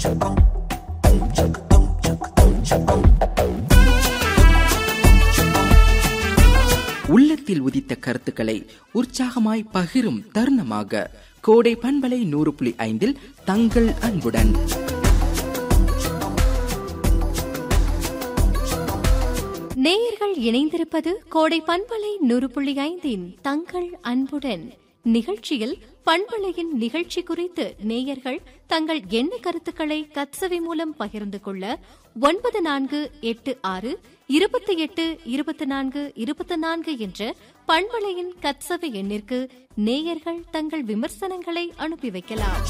உள்ளத்தில் உதித்த கருத்துக்களை உற்சாகமாய் பகிரும் தருணமாக கோடை பண்பலை நூறு புள்ளி ஐந்தில் தங்கள் அன்புடன் நேயர்கள் இணைந்திருப்பது கோடை பண்பலை நூறு புள்ளி ஐந்தின் தங்கள் அன்புடன் நிகழ்ச்சியில் பண்பலையின் நிகழ்ச்சி குறித்து நேயர்கள் தங்கள் எண்ண கருத்துக்களை கத்சவி மூலம் பகிர்ந்து கொள்ள ஒன்பது நான்கு எட்டு ஆறு இருபத்தி எட்டு இருபத்தி நான்கு இருபத்தி நான்கு என்ற பண்பலையின் கத்சவி எண்ணிற்கு நேயர்கள் தங்கள் விமர்சனங்களை அனுப்பி வைக்கலாம்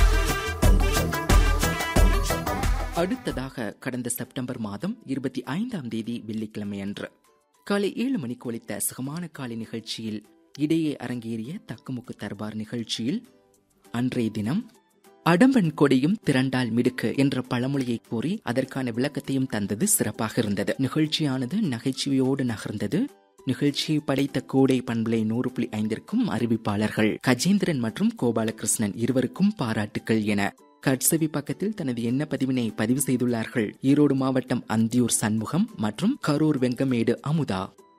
அடுத்ததாக கடந்த செப்டம்பர் மாதம் இருபத்தி ஐந்தாம் தேதி வெள்ளிக்கிழமை அன்று காலை ஏழு மணிக்கு ஒலித்த சுகமான காலை நிகழ்ச்சியில் இடையே அரங்கேறிய தக்குமுக்கு தர்பார் நிகழ்ச்சியில் அன்றைய தினம் அடம்பன் கொடியும் திரண்டால் மிடுக்கு என்ற பழமொழியை கூறி அதற்கான விளக்கத்தையும் தந்தது சிறப்பாக இருந்தது நிகழ்ச்சியானது நகைச்சுவையோடு நகர்ந்தது நிகழ்ச்சியை படைத்த கோடை பண்பலை நூறு புள்ளி ஐந்திற்கும் அறிவிப்பாளர்கள் கஜேந்திரன் மற்றும் கோபாலகிருஷ்ணன் இருவருக்கும் பாராட்டுக்கள் என கட்சவி பக்கத்தில் தனது எண்ண பதிவினை பதிவு செய்துள்ளார்கள் ஈரோடு மாவட்டம் அந்தியூர் சண்முகம் மற்றும் கரூர் வெங்கமேடு அமுதா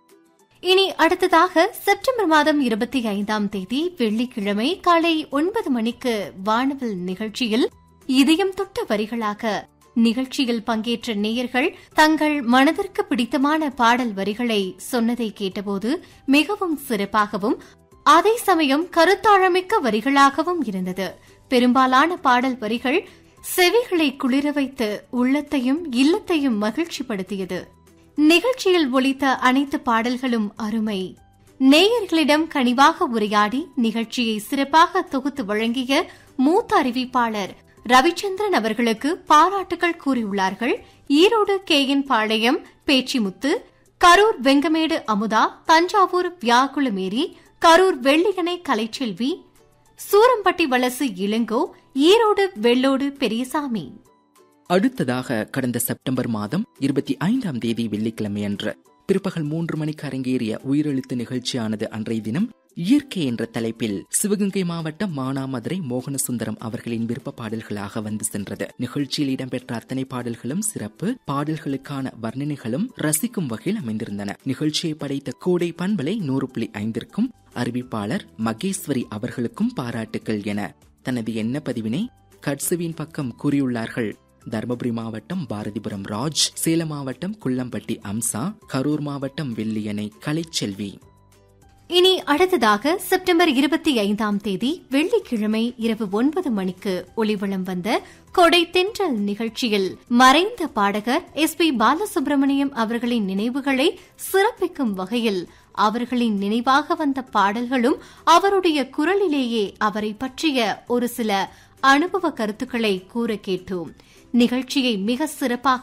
இனி அடுத்ததாக செப்டம்பர் மாதம் இருபத்தி ஐந்தாம் தேதி வெள்ளிக்கிழமை காலை ஒன்பது மணிக்கு வானவில் நிகழ்ச்சியில் இதயம் தொட்ட வரிகளாக நிகழ்ச்சியில் பங்கேற்ற நேயர்கள் தங்கள் மனதிற்கு பிடித்தமான பாடல் வரிகளை சொன்னதை கேட்டபோது மிகவும் சிறப்பாகவும் அதே சமயம் கருத்தாழமிக்க வரிகளாகவும் இருந்தது பெரும்பாலான பாடல் வரிகள் செவிகளை குளிர வைத்து உள்ளத்தையும் இல்லத்தையும் மகிழ்ச்சிப்படுத்தியது நிகழ்ச்சியில் ஒலித்த அனைத்து பாடல்களும் அருமை நேயர்களிடம் கனிவாக உரையாடி நிகழ்ச்சியை சிறப்பாக தொகுத்து வழங்கிய மூத்த அறிவிப்பாளர் ரவிச்சந்திரன் அவர்களுக்கு பாராட்டுகள் கூறியுள்ளார்கள் ஈரோடு கே என் பாளையம் பேச்சிமுத்து கரூர் வெங்கமேடு அமுதா தஞ்சாவூர் வியாகுளமேரி கரூர் வெள்ளியணை கலைச்செல்வி சூரம்பட்டி வலசு இளங்கோ ஈரோடு வெள்ளோடு பெரியசாமி அடுத்ததாக கடந்த செப்டம்பர் மாதம் இருபத்தி ஐந்தாம் தேதி வெள்ளிக்கிழமை அன்று பிற்பகல் மூன்று மணிக்கு அரங்கேறிய உயிரெழுத்து நிகழ்ச்சியானது அன்றைய தினம் இயற்கை என்ற தலைப்பில் சிவகங்கை மாவட்டம் மானாமதுரை மோகனசுந்தரம் அவர்களின் விருப்ப பாடல்களாக வந்து சென்றது நிகழ்ச்சியில் இடம்பெற்ற அத்தனை பாடல்களும் சிறப்பு பாடல்களுக்கான வர்ணனைகளும் ரசிக்கும் வகையில் அமைந்திருந்தன நிகழ்ச்சியை படைத்த கோடை பண்பலை நூறு புள்ளி ஐந்திற்கும் அறிவிப்பாளர் மகேஸ்வரி அவர்களுக்கும் பாராட்டுக்கள் என தனது எண்ண பதிவினை கட்சுவின் பக்கம் கூறியுள்ளார்கள் தருமபுரி மாவட்டம் பாரதிபுரம் ராஜ் சேலம் மாவட்டம் குள்ளம்பட்டி அம்சா கரூர் மாவட்டம் வெள்ளியணை கலைச்செல்வி இனி அடுத்ததாக செப்டம்பர் இருபத்தி ஐந்தாம் தேதி வெள்ளிக்கிழமை இரவு ஒன்பது மணிக்கு ஒளிவளம் வந்த கொடை தென்றல் நிகழ்ச்சியில் மறைந்த பாடகர் எஸ் பி பாலசுப்ரமணியம் அவர்களின் நினைவுகளை சிறப்பிக்கும் வகையில் அவர்களின் நினைவாக வந்த பாடல்களும் அவருடைய குரலிலேயே அவரை பற்றிய ஒரு சில அனுபவ கருத்துக்களை கூற கேட்டோம் நிகழ்ச்சியை மிக சிறப்பாக